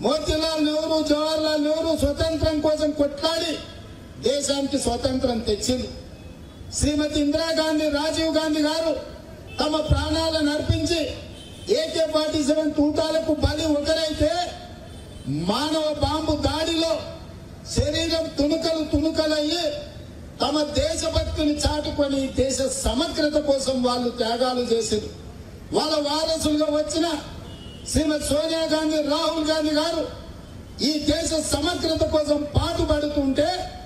మోతీలాల్ నెహ్రూ జవహర్లాల్ నెహ్రూ స్వతంత్రం కోసం కొట్లాడి దేశానికి స్వతంత్రం తెచ్చింది శ్రీమతి ఇందిరాగాంధీ రాజీవ్ గాంధీ గారు తమ ప్రాణాలను అర్పించి ఏకే ఫార్టీ సెవెన్ తూటాలకు బలి ఒకరైతే మానవ బాంబు దాడిలో శరీరం తుణుకలు తుణుకలయ్యి తమ దేశభక్తిని చాటుకొని దేశ సమగ్రత కోసం వాళ్ళు త్యాగాలు చేశారు వాళ్ళ వారసులుగా వచ్చిన శ్రీమతి సోనియా గాంధీ రాహుల్ గాంధీ గారు ఈ దేశ సమగ్రత కోసం పాటుపడుతుంటే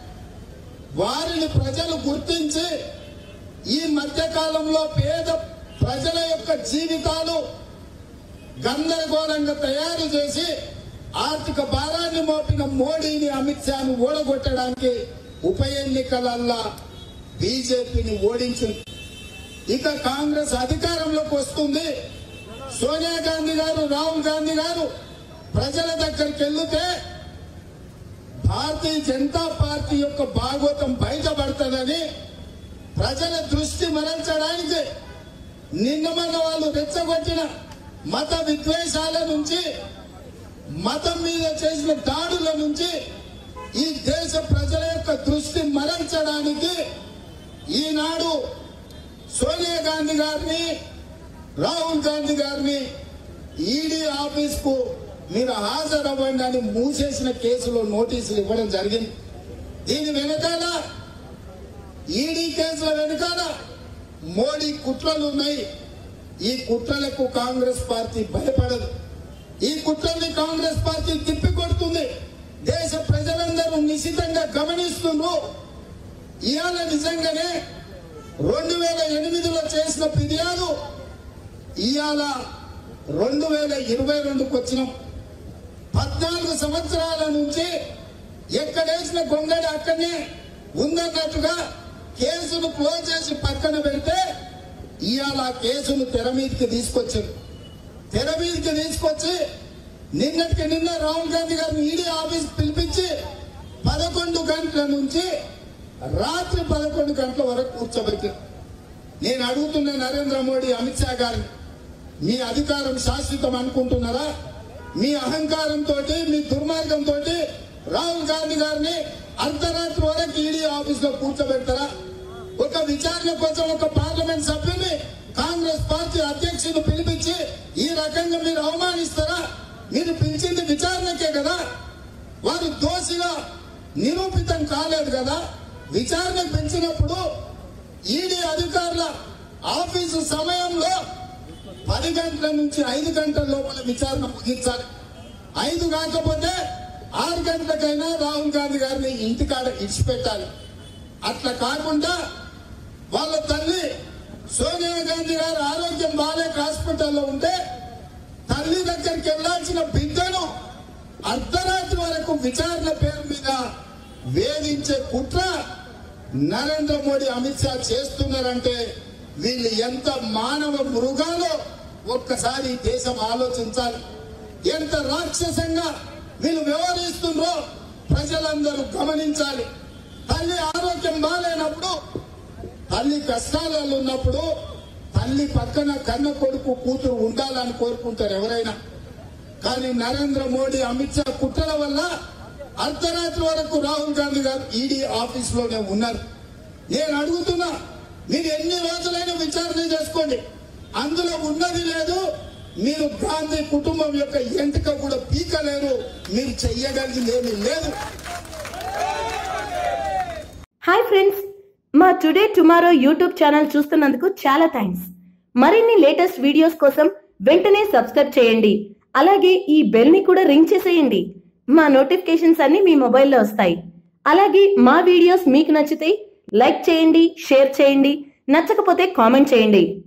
వారిని ప్రజలు గుర్తించి ఈ మధ్య కాలంలో పేద ప్రజల యొక్క జీవితాలు గందరగోళంగా తయారు చేసి ఆర్థిక భారాన్ని మోపిన మోడీని అమిత్ షాను ఓడగొట్టడానికి ఉప ఎన్నికలల్లా బీజేపీని ఓడించింది ఇక కాంగ్రెస్ అధికారంలోకి వస్తుంది సోనియా గాంధీ గారు రాహుల్ గాంధీ గారు ప్రజల దగ్గరికి వెళ్తే భారతీయ జనతా పార్టీ యొక్క భాగోతం బయటపడుతుందని ప్రజల దృష్టి మరల్చడానికి నిన్న మొన్న వాళ్ళు రెచ్చగొట్టిన మత విద్వేషాల నుంచి మతం మీద చేసిన దాడుల నుంచి ఈ దేశ ప్రజల యొక్క దృష్టి మరల్చడానికి ఈనాడు సోనియా గాంధీ గారిని రాహుల్ గాంధీ గారిని ఈడీ ఆఫీస్ కు మీరు హాజరవ్వండి అని మూసేసిన కేసులో నోటీసులు ఇవ్వడం జరిగింది దీని వెనకాల ఈడీ కేసుల వెనకాల మోడీ కుట్రలు ఉన్నాయి ఈ కుట్రలకు కాంగ్రెస్ పార్టీ భయపడదు ఈ కుట్రల్ని కాంగ్రెస్ పార్టీ తిప్పికొడుతుంది దేశ ప్రజలందరూ నిశితంగా గమనిస్తున్నారు ఇవాళ నిజంగానే రెండు వేల ఎనిమిదిలో చేసిన ఫిర్యాదు ఇవాళ రెండు వేల ఇరవై రెండుకి వచ్చినాం పద్నాలుగు సంవత్సరాల నుంచి ఎక్కడేసిన గొంగడి అక్కడనే ఉందన్నట్టుగా కేసును క్లోజ్ చేసి పక్కన పెడితే ఇవాళ ఆ కేసును తెర మీదకి తీసుకొచ్చారు తెర మీదకి తీసుకొచ్చి నిన్నటికి నిన్న రాహుల్ గాంధీ గారిని ఈడీ ఆఫీస్ పిలిపించి పదకొండు గంటల నుంచి రాత్రి పదకొండు గంటల వరకు కూర్చోబెట్టారు నేను అడుగుతున్న నరేంద్ర మోడీ అమిత్ షా గారిని మీ అధికారం శాశ్వతం అనుకుంటున్నారా మీ అహంకారంతో మీ దుర్మార్గంతో రాహుల్ గాంధీ గారిని అర్ధరాత్రి వరకు ఈడీ ఆఫీస్ లో కూర్చోబెడతారా ఒక విచారణ కోసం ఒక పార్లమెంట్ సభ్యుని కాంగ్రెస్ పార్టీ అధ్యక్షుడు పిలిపించి ఈ రకంగా మీరు అవమానిస్తారా మీరు పిలిచింది విచారణకే కదా వారు దోషిగా నిరూపితం కాలేదు కదా విచారణ పెంచినప్పుడు ఈడీ అధికారుల ఆఫీసు సమయంలో పది గంటల నుంచి ఐదు గంటల లోపల విచారణ ముగించాలి ఐదు కాకపోతే ఆరు గంటలకైనా రాహుల్ గాంధీ గారిని ఇంటికాడ ఇడిచిపెట్టాలి అట్లా కాకుండా వాళ్ళ తల్లి సోనియా గాంధీ గారి ఆరోగ్యం బాగాలేక హాస్పిటల్లో ఉంటే తల్లి దగ్గరికి వెళ్లాల్సిన బిడ్డను అర్ధరాత్రి వరకు విచారణ పేరు మీద వేధించే కుట్ర నరేంద్ర మోడీ అమిత్ షా చేస్తున్నారంటే వీళ్ళు ఎంత మానవ మృగాలో ఒక్కసారి ఈ దేశం ఆలోచించాలి ఎంత రాక్షసంగా వీళ్ళు వ్యవహరిస్తుండ్రో ప్రజలందరూ గమనించాలి తల్లి ఆరోగ్యం బాగాలేనప్పుడు తల్లి కష్టాలలో ఉన్నప్పుడు తల్లి పక్కన కన్న కొడుకు కూతురు ఉండాలని కోరుకుంటారు ఎవరైనా కానీ నరేంద్ర మోడీ అమిత్ షా కుట్రల వల్ల అర్ధరాత్రి వరకు రాహుల్ గాంధీ గారు ఈడీ ఆఫీస్ లోనే ఉన్నారు నేను అడుగుతున్నా మీరు ఎన్ని రోజులైనా విచారణ చేసుకోండి అందులో ఉన్నది లేదు మీరు గాంధీ కుటుంబం యొక్క ఎంటిక కూడా పీకలేరు మీరు చెయ్యగలిగింది ఏమీ లేదు హాయ్ ఫ్రెండ్స్ మా టుడే టుమారో యూట్యూబ్ ఛానల్ చూస్తున్నందుకు చాలా థ్యాంక్స్ మరిన్ని లేటెస్ట్ వీడియోస్ కోసం వెంటనే సబ్స్క్రైబ్ చేయండి అలాగే ఈ బెల్ ని కూడా రింగ్ చేసేయండి మా నోటిఫికేషన్స్ అన్ని మీ మొబైల్లో వస్తాయి అలాగే మా వీడియోస్ మీకు నచ్చితే లైక్ చేయండి షేర్ చేయండి నచ్చకపోతే కామెంట్ చేయండి